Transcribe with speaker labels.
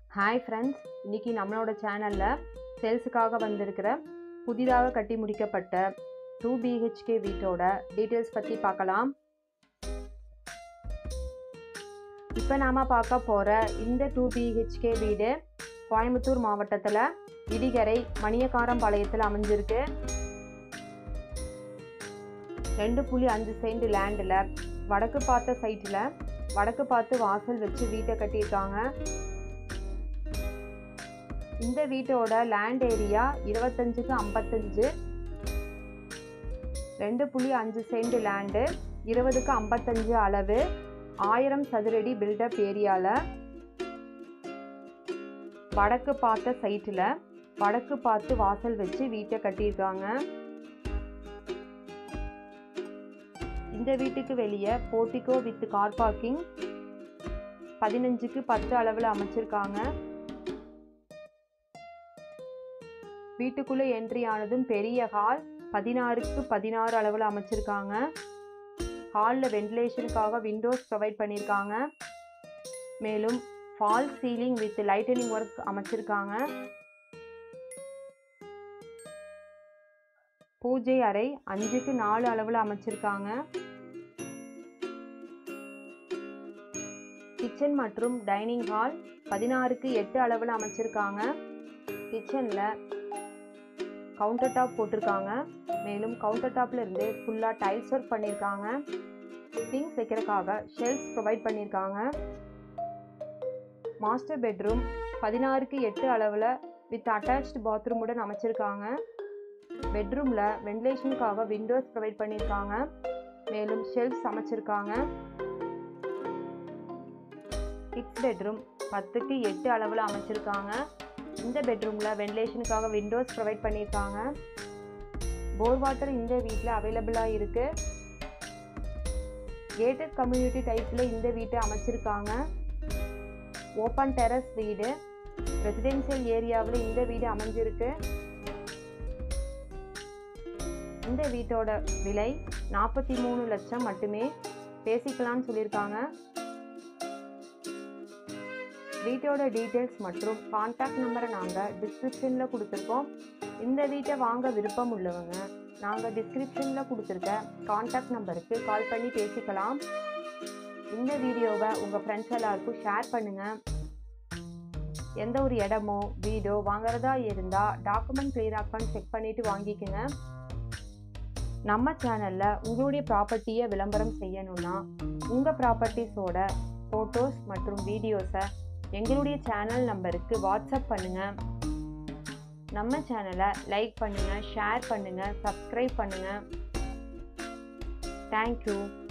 Speaker 1: hi friends இன்னைக்கு நம்மளோட சேனலில் சேல்ஸுக்காக வந்திருக்கிற புதிதாக கட்டி முடிக்கப்பட்ட டூ பிஹெச்கே வீட்டோட டீட்டெயில்ஸ் பற்றி பார்க்கலாம் இப்போ நாம் பார்க்க போகிற இந்த டூ பிஹெச்கே வீடு கோயம்புத்தூர் மாவட்டத்தில் இடிகரை மணியக்காரம்பாளையத்தில் அமைஞ்சிருக்கு ரெண்டு புள்ளி அஞ்சு சென்ட் லேண்டில் வடக்கு பார்த்த சைட்டில் வடக்கு பார்த்து வாசல் வச்சு வீட்டை கட்டியிருக்காங்க இந்த வீட்டோட லேண்ட் ஏரியா இருபத்தஞ்சுக்கு ஐம்பத்தஞ்சு ரெண்டு புள்ளி அஞ்சு சென்ட் லேண்டு இருபதுக்கு ஐம்பத்தஞ்சு அளவு ஆயிரம் சதுரடி பில்டப் ஏரியாவில் வடக்கு பார்த்த சைட்டில் வடக்கு பார்த்து வாசல் வச்சு வீட்டை கட்டியிருக்காங்க இந்த வீட்டுக்கு வெளியே போர்ட்டிகோ வித் கார் பார்க்கிங் பதினஞ்சுக்கு பத்து அளவில் அமைச்சிருக்காங்க வீட்டுக்குள்ளே என்ட்ரி ஆனதும் பெரிய ஹால் பதினாறுக்கு பதினாறு அளவில் அமைச்சிருக்காங்க ஹாலில் வென்டிலேஷனுக்காக விண்டோஸ் ப்ரொவைட் பண்ணியிருக்காங்க மேலும் fall ceiling with lightning work அமைச்சிருக்காங்க பூஜை அறை அஞ்சுக்கு நாலு அளவில் அமைச்சிருக்காங்க கிச்சன் மற்றும் டைனிங் ஹால் பதினாறுக்கு எட்டு அளவில் அமைச்சிருக்காங்க கிச்சனில் கவுண்டர் டாப் போட்டிருக்காங்க மேலும் கவுண்டர் டாப்ல இருந்து ஃபுல்லாக டைல்ஸ் ஒர்க் பண்ணியிருக்காங்க திங்ஸ் வைக்கிறதுக்காக ஷெல்ஃப்ஸ் ப்ரொவைட் பண்ணியிருக்காங்க மாஸ்டர் பெட்ரூம் பதினாறுக்கு எட்டு அளவில் வித் அட்டாச்டு பாத்ரூமுடன் அமைச்சிருக்காங்க பெட்ரூமில் வென்டிலேஷனுக்காக விண்டோஸ் ப்ரொவைட் பண்ணியிருக்காங்க மேலும் ஷெல்ஃப்ஸ் அமைச்சிருக்காங்க கிட்ஸ் பெட்ரூம் பத்துக்கு எட்டு அளவில் அமைச்சிருக்காங்க இந்த பெட்ரூமில் வென்டிலேஷனுக்காக விண்டோஸ் ப்ரொவைட் பண்ணியிருக்காங்க போர் வாட்டர் இந்த வீட்டில் அவைலபிளாக இருக்குது கேட்டட் கம்யூனிட்டி டைப்பில் இந்த வீட்டை அமைச்சிருக்காங்க ஓப்பன் டெரஸ் வீடு ரெசிடென்சியல் ஏரியாவில் இந்த வீடு அமைஞ்சிருக்கு இந்த வீட்டோட விலை நாற்பத்தி மூணு லட்சம் மட்டுமே பேசிக்கலாம்னு சொல்லியிருக்காங்க வீட்டோட டீட்டெயில்ஸ் மற்றும் கான்டாக்ட் நம்பரை நாங்கள் டிஸ்கிரிப்ஷனில் கொடுத்துருக்கோம் இந்த வீட்டை வாங்க விருப்பம் உள்ளவங்க நாங்கள் டிஸ்கிரிப்ஷனில் கொடுத்துருக்க கான்டாக்ட் நம்பருக்கு கால் பண்ணி பேசிக்கலாம் இந்த வீடியோவை உங்கள் ஃப்ரெண்ட்ஸ் எல்லாருக்கும் ஷேர் பண்ணுங்கள் எந்த ஒரு இடமோ வீடோ வாங்குறதா இருந்தால் டாக்குமெண்ட் கிளியராக்கான்னு செக் பண்ணிவிட்டு வாங்கிக்கோங்க நம்ம சேனலில் உங்களுடைய ப்ராப்பர்ட்டியை விளம்பரம் செய்யணும்னா உங்கள் ப்ராப்பர்ட்டிஸோட ஃபோட்டோஸ் மற்றும் வீடியோஸை எங்களுடைய சேனல் நம்பருக்கு வாட்ஸ்அப் பண்ணுங்கள் நம்ம சேனலை லைக் பண்ணுங்கள் ஷேர் பண்ணுங்கள் சப்ஸ்கிரைப் பண்ணுங்கள் தேங்க்யூ